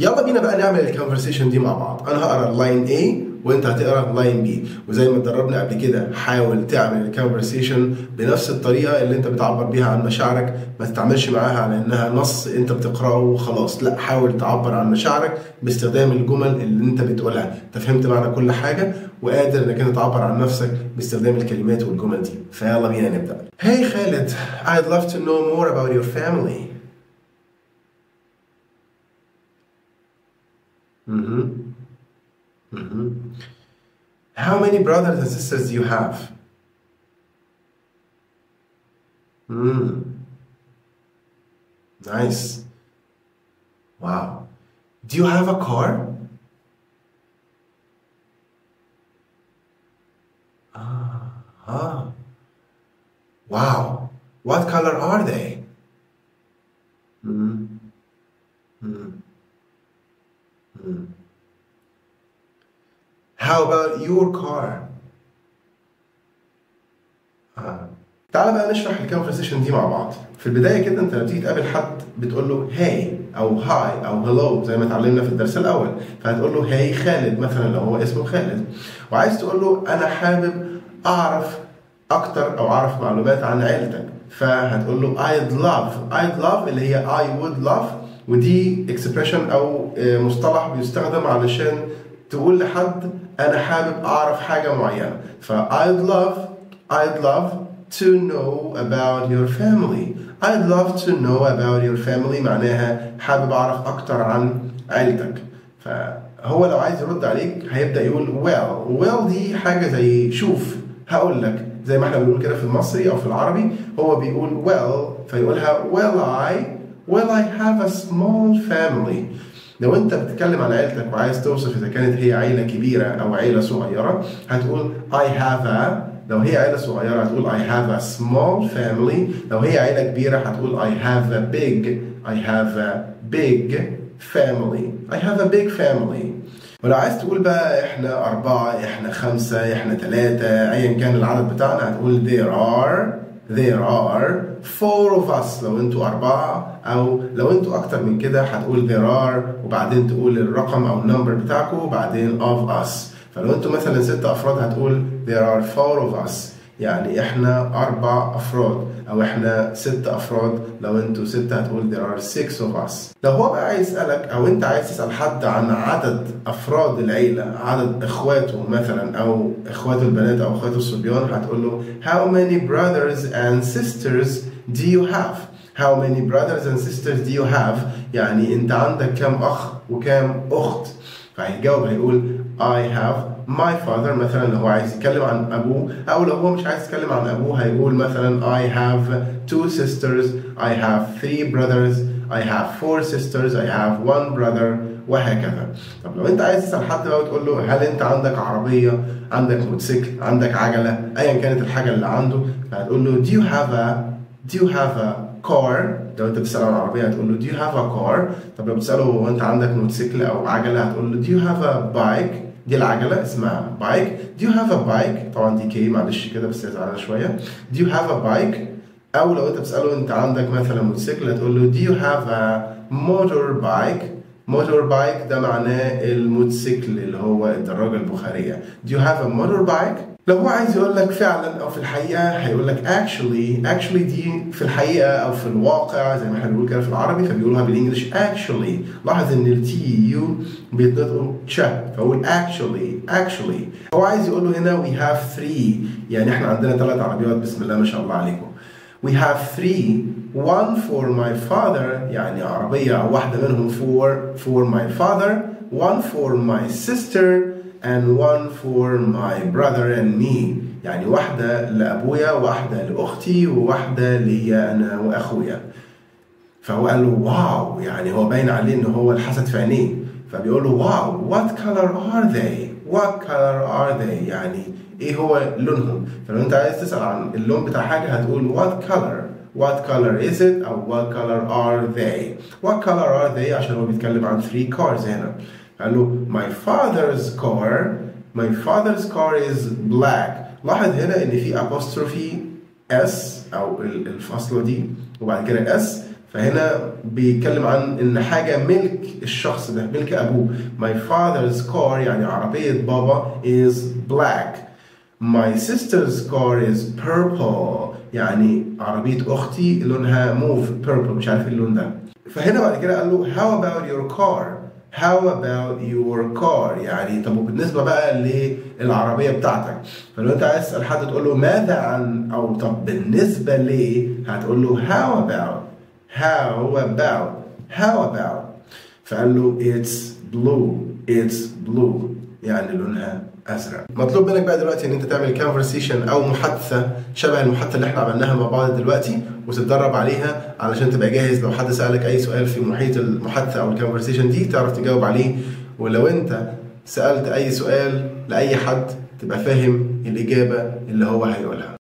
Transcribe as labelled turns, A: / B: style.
A: يلا بينا بقى نعمل الكونفرسيشن دي مع بعض انا هقرا اللاين A وانت هتقرا اللاين B وزي ما اتدربنا قبل كده حاول تعمل الكونفرسيشن بنفس الطريقه اللي انت بتعبر بيها عن مشاعرك ما تتعاملش معاها على انها نص انت بتقراه وخلاص لا حاول تعبر عن مشاعرك باستخدام الجمل اللي انت بتقولها انت فهمت معنى كل حاجه وقادر انك انت تعبر عن نفسك باستخدام الكلمات والجمل دي فيلا بينا نبدا Hey Khaled I'd love to know more about your family Mm-hmm. Mm-hmm. How many brothers and sisters do you have? Mm. Nice. Wow. Do you have a car? Ah. ah. Wow. What color are they? Mm. Mm. Mm. How about your car? آه. تعال بقى نشرح الكونفرسيشن دي مع بعض. في البداية كده أنت لما تيجي تقابل حد بتقول له هاي أو هاي أو هلو زي ما اتعلمنا في الدرس الأول، فهتقول له هاي خالد مثلا لو هو اسمه خالد. وعايز تقول له أنا حابب أعرف أكتر أو أعرف معلومات عن عيلتك. فهتقول له I'd love I'd love اللي هي I would love ودي اكسبريشن أو مصطلح بيستخدم علشان تقول لحد انا حابب اعرف حاجه معينه ف I'd love I'd love to know about your family I'd love to know about your family معناها حابب اعرف اكتر عن عيلتك فهو لو عايز يرد عليك هيبدا يقول well well دي حاجه زي شوف هقول لك زي ما احنا بنقول كده في المصري او في العربي هو بيقول well فيقولها well I well I have a small family لو انت بتتكلم عن عيلتك وعايز توصف اذا كانت هي عيله كبيره او عيله صغيره هتقول I have a لو هي عيله صغيره هتقول I have a small family لو هي عيله كبيره هتقول I have a big I have a big family I have a big family ولو عايز تقول بقى احنا أربعة احنا خمسة احنا ثلاثة أيا كان العدد بتاعنا هتقول there are there are four of us لو انتوا أربعة أو لو انتوا أكتر من كده هتقول there are وبعدين تقول الرقم أو النمبر بتاعكم وبعدين of us فلو انتوا مثلا ست أفراد هتقول there are four of us يعني احنا أربع أفراد أو احنا ست أفراد لو انتوا ستة هتقول there are six of us لو هو بقى عايز يسألك أو انت عايز تسأل حد عن عدد أفراد العيلة عدد إخواته مثلا أو إخواته البنات أو إخواته الصبيان هتقول له how many brothers and sisters do you have how many brothers and sisters do you have يعني انت عندك كم أخ وكم أخت فهيجاوب هيقول I have my father مثلا لو هو عايز يتكلم عن ابوه او لو هو مش عايز يتكلم عن ابوه هيقول مثلا I have two sisters I have three brothers I have four sisters I have one brother وهكذا طب لو انت عايز تسال حد بقى وتقول له هل انت عندك عربيه عندك موتوسيكل عندك عجله ايا كانت الحاجه اللي عنده فهتقول له do you have a do you have a car لو انت بتسال عن عربيه هتقول له do you have a car طب لو بتساله هو انت عندك موتوسيكل او عجله هتقول له do you have a bike دي العجله اسمها بايك do you have a bike طبعا دي كي معلش كده بس هي زعلانه شويه do you have a bike او لو انت بتساله انت عندك مثلا موتوسيكل هتقول له do you have a motorbike موتور بايك ده معناه الموتوسيكل اللي هو الدراجه البخاريه do you have a motorbike لو هو عايز يقول لك فعلا او في الحقيقه هيقول لك actually actually دي في الحقيقه او في الواقع زي ما احنا بنقول كده في العربي فبيقولوها بالانجلش actually لاحظ ان التي يو بيتنطقوا تش فاقول actually actually هو عايز يقول له هنا we have three يعني احنا عندنا ثلاث عربيات بسم الله ما شاء الله عليكم we have three one for my father يعني عربية أو واحدة منهم for for my father one for my sister and one for my brother and me يعني واحدة لأبويا واحدة لأختي وواحدة ليا أنا وأخويا فهو قال له واو يعني هو باين عليه إن هو الحسد في عينيه فبيقول له واو what color are they what color are they يعني ايه هو لونهم فلو انت عايز تسأل عن اللون بتاع حاجة هتقول what color what color is it أو what color are they what color are they عشان هو بيتكلم عن three cars هنا قال له my father's car my father's car is black لاحظ هنا ان في apostrophe s او الفاصلة دي وبعد كده s فهنا بيتكلم عن ان حاجه ملك الشخص ده ملك ابوه my father's car يعني عربيه بابا is black my sister's car is purple يعني عربيه اختي لونها موف purple مش عارف ايه اللون ده فهنا بعد كده قال له how about your car how about your car يعني طب وبالنسبه بقى للعربيه بتاعتك فلو انت عايز تسال حد تقول له ماذا عن او طب بالنسبه ل هتقول له how about how about how about فقال له it's blue it's blue يعني لونها ازرق مطلوب منك بقى دلوقتي ان انت تعمل كونفرسيشن او محادثه شبه المحادثه اللي احنا عملناها مع بعض دلوقتي وتتدرب عليها علشان تبقى جاهز لو حد سالك اي سؤال في محيط المحادثه او الكونفرسيشن دي تعرف تجاوب عليه ولو انت سالت اي سؤال لاي حد تبقى فاهم الاجابه اللي هو هيقولها